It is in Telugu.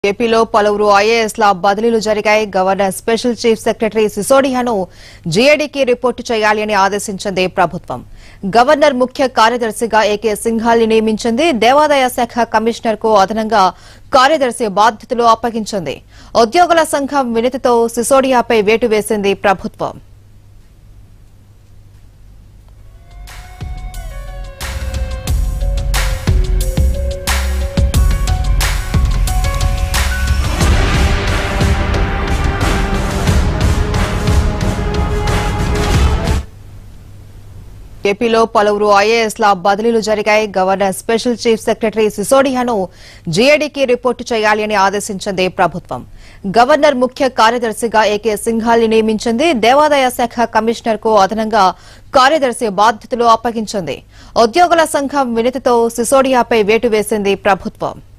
ఏపీలో పలువురు ఐఏఎస్ల బదిలీలు జరిగాయి గవర్నర్ స్పెషల్ చీఫ్ సెక్రటరీ సిసోడియాను జీఏడీకి రిపోర్టు చేయాలి అని ఆదేశించింది ప్రభుత్వం గవర్నర్ ముఖ్య కార్యదర్శిగా ఏకే సింఘాల్ని నియమించింది దేవాదాయ శాఖ కమిషనర్ కు అదనంగా కార్యదర్శి బాధ్యతలు అప్పగించింది ఉద్యోగుల సంఘం వినతితో సిసోడియాపై వేటు వేసింది ప్రభుత్వం ఏపీలో పలువురు ఐఏఎస్ల బదిలీలు జరిగాయి గవర్నర్ స్పెషల్ చీఫ్ సెక్రటరీ సిసోడియాను జీఏడీకి రిపోర్టు చేయాలి అని ఆదేశించింది ప్రభుత్వం గవర్నర్ ముఖ్య కార్యదర్శిగా ఏకే సింఘాల్ని నియమించింది దేవాదాయ శాఖ కమిషనర్ కు అదనంగా కార్యదర్శి బాధ్యతలు అప్పగించింది ఉద్యోగుల సంఘం వినతితో సిసోడియాపై వేటు వేసింది ప్రభుత్వం